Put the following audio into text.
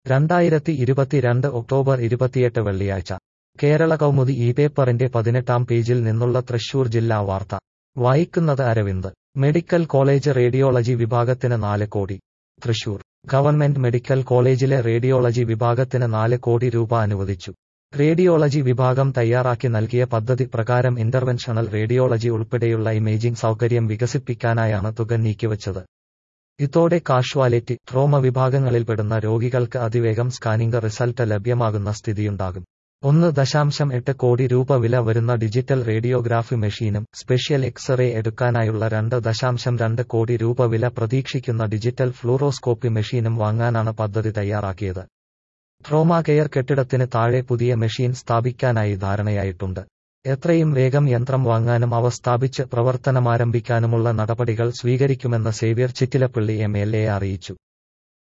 രണ്ടായിരത്തി ഇരുപത്തിരണ്ട് ഒക്ടോബർ ഇരുപത്തിയെട്ട് വെള്ളിയാഴ്ച കേരള കൗമുദി ഈ പേപ്പറിന്റെ പതിനെട്ടാം പേജിൽ നിന്നുള്ള തൃശൂർ ജില്ലാ വാർത്ത വായിക്കുന്നത് അരവിന്ദ് മെഡിക്കൽ കോളേജ് റേഡിയോളജി വിഭാഗത്തിന് നാല് കോടി തൃശൂർ ഗവൺമെന്റ് മെഡിക്കൽ കോളേജിലെ റേഡിയോളജി വിഭാഗത്തിന് നാല് കോടി രൂപ അനുവദിച്ചു റേഡിയോളജി വിഭാഗം തയ്യാറാക്കി നൽകിയ പദ്ധതി പ്രകാരം ഇന്റർവെൻഷണൽ റേഡിയോളജി ഉൾപ്പെടെയുള്ള ഇമേജിംഗ് സൗകര്യം വികസിപ്പിക്കാനായാണ് തുക നീക്കിവച്ചത് ഇതോടെ കാഷ്വാലിറ്റി ട്രോമ വിഭാഗങ്ങളിൽപ്പെടുന്ന രോഗികൾക്ക് അതിവേഗം സ്കാനിംഗ് റിസൾട്ട് ലഭ്യമാകുന്ന സ്ഥിതിയുണ്ടാകും ഒന്ന് ദശാംശം എട്ട് കോടി രൂപ വില വരുന്ന ഡിജിറ്റൽ റേഡിയോഗ്രാഫി മെഷീനും സ്പെഷ്യൽ എക്സ്റേ എടുക്കാനായുള്ള രണ്ട് ദശാംശം രണ്ട് കോടി രൂപ വില പ്രതീക്ഷിക്കുന്ന ഡിജിറ്റൽ ഫ്ലൂറോസ്കോപ്പി മെഷീനും വാങ്ങാനാണ് പദ്ധതി തയ്യാറാക്കിയത് ട്രോമ കെയർ കെട്ടിടത്തിന് താഴെ പുതിയ മെഷീൻ സ്ഥാപിക്കാനായി ധാരണയായിട്ടുണ്ട് എത്രയും വേഗം യന്ത്രം വാങ്ങാനും അവ സ്ഥാപിച്ച് പ്രവർത്തനമാരംഭിക്കാനുമുള്ള നടപടികൾ സ്വീകരിക്കുമെന്ന് Xavier Chittilappilly M L A അറിയിച്ചു